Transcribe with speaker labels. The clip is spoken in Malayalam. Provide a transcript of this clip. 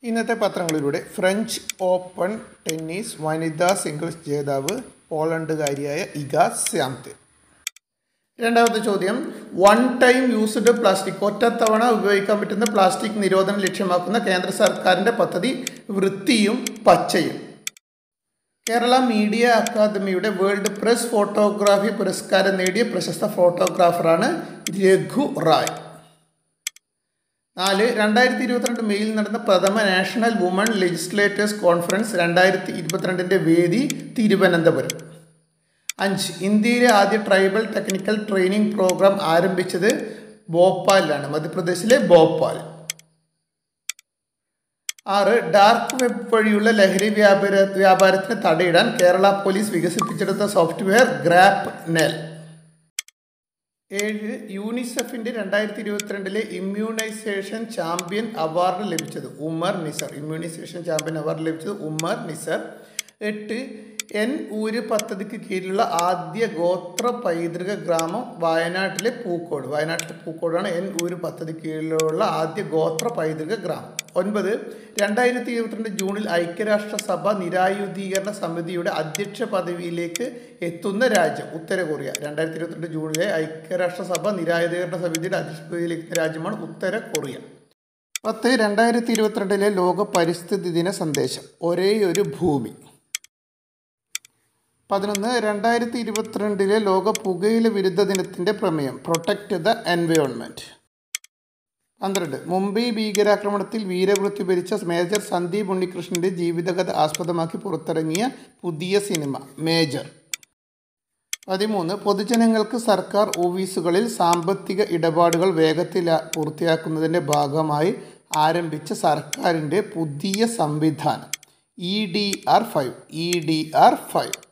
Speaker 1: ഇന്നത്തെ പത്രങ്ങളിലൂടെ ഫ്രഞ്ച് ഓപ്പൺ ടെന്നീസ് വനിതാ സിംഗിൾസ് ജേതാവ് പോളണ്ടുകാരിയായ ഇഗ സ്യാംതെ രണ്ടാമത്തെ ചോദ്യം വൺ ടൈം യൂസ്ഡ് പ്ലാസ്റ്റിക് ഒറ്റത്തവണ ഉപയോഗിക്കാൻ പറ്റുന്ന പ്ലാസ്റ്റിക് നിരോധനം ലക്ഷ്യമാക്കുന്ന കേന്ദ്ര സർക്കാരിൻ്റെ പദ്ധതി വൃത്തിയും പച്ചയും കേരള മീഡിയ അക്കാദമിയുടെ വേൾഡ് പ്രസ് ഫോട്ടോഗ്രാഫി പുരസ്കാരം നേടിയ പ്രശസ്ത ഫോട്ടോഗ്രാഫറാണ് രഘു റായ് നാല് രണ്ടായിരത്തി ഇരുപത്തിരണ്ട് മെയ്യിൽ നടന്ന പ്രഥമ നാഷണൽ വുമൺ ലെജിസ്ലേറ്റേഴ്സ് കോൺഫറൻസ് രണ്ടായിരത്തി ഇരുപത്തിരണ്ടിൻ്റെ വേദി തിരുവനന്തപുരം അഞ്ച് ഇന്ത്യയിലെ ആദ്യ ട്രൈബൽ ടെക്നിക്കൽ ട്രെയിനിങ് പ്രോഗ്രാം ആരംഭിച്ചത് ഭോപ്പാലിലാണ് മധ്യപ്രദേശിലെ ഭോപ്പാൽ ആറ് ഡാർക്ക് വെബ് വഴിയുള്ള ലഹരി വ്യാപാര വ്യാപാരത്തിന് തടയിടാൻ കേരള പോലീസ് വികസിപ്പിച്ചെടുത്ത സോഫ്റ്റ്വെയർ ഗ്രാപ്പ് നെൽ ഏഴ് യൂണിസെഫിൻ്റെ രണ്ടായിരത്തി ഇരുപത്തിരണ്ടിലെ ഇമ്മ്യൂണൈസേഷൻ ചാമ്പ്യൻ അവാർഡ് ലഭിച്ചത് Umar Nisar immunisation champion award ലഭിച്ചത് ഉമർ നിസർ എട്ട് എൻ ഊര് പദ്ധതിക്ക് കീഴിലുള്ള ആദ്യ ഗോത്ര പൈതൃക ഗ്രാമം വയനാട്ടിലെ പൂക്കോട് വയനാട്ടിലെ പൂക്കോടാണ് എൻ ഊര് പദ്ധതിക്ക് കീഴിലുള്ള ആദ്യ ഗോത്ര പൈതൃക ഗ്രാമം ഒൻപത് രണ്ടായിരത്തി ഇരുപത്തിരണ്ട് ജൂണിൽ ഐക്യരാഷ്ട്രസഭ നിരായുധീകരണ സമിതിയുടെ അധ്യക്ഷ പദവിയിലേക്ക് എത്തുന്ന രാജ്യം ഉത്തര കൊറിയ രണ്ടായിരത്തി ഇരുപത്തിരണ്ട് ജൂണിലെ ഐക്യരാഷ്ട്രസഭ നിരായുധീകരണ സമിതിയുടെ അധ്യക്ഷ പദവിയിലേക്ക് എത്തുന്ന രാജ്യമാണ് ഉത്തര കൊറിയ പത്ത് രണ്ടായിരത്തി ഇരുപത്തിരണ്ടിലെ ലോക പരിസ്ഥിതി ദിന സന്ദേശം ഒരേയൊരു ഭൂമി പതിനൊന്ന് രണ്ടായിരത്തി ഇരുപത്തിരണ്ടിലെ ലോക പുകയില വിരുദ്ധ ദിനത്തിൻ്റെ പ്രമേയം പ്രൊട്ടക്റ്റ് ദ എൻവയോൺമെൻറ്റ് പന്ത്രണ്ട് മുംബൈ ഭീകരാക്രമണത്തിൽ വീരമൃത്യു ഭരിച്ച മേജർ സന്ദീപ് ഉണ്ണികൃഷ്ണൻ്റെ ജീവിതകഥ ആസ്പദമാക്കി പുറത്തിറങ്ങിയ പുതിയ സിനിമ മേജർ പതിമൂന്ന് പൊതുജനങ്ങൾക്ക് സർക്കാർ ഓഫീസുകളിൽ സാമ്പത്തിക ഇടപാടുകൾ വേഗത്തിൽ പൂർത്തിയാക്കുന്നതിൻ്റെ ഭാഗമായി ആരംഭിച്ച സർക്കാരിൻ്റെ പുതിയ സംവിധാനം E D R five E D R five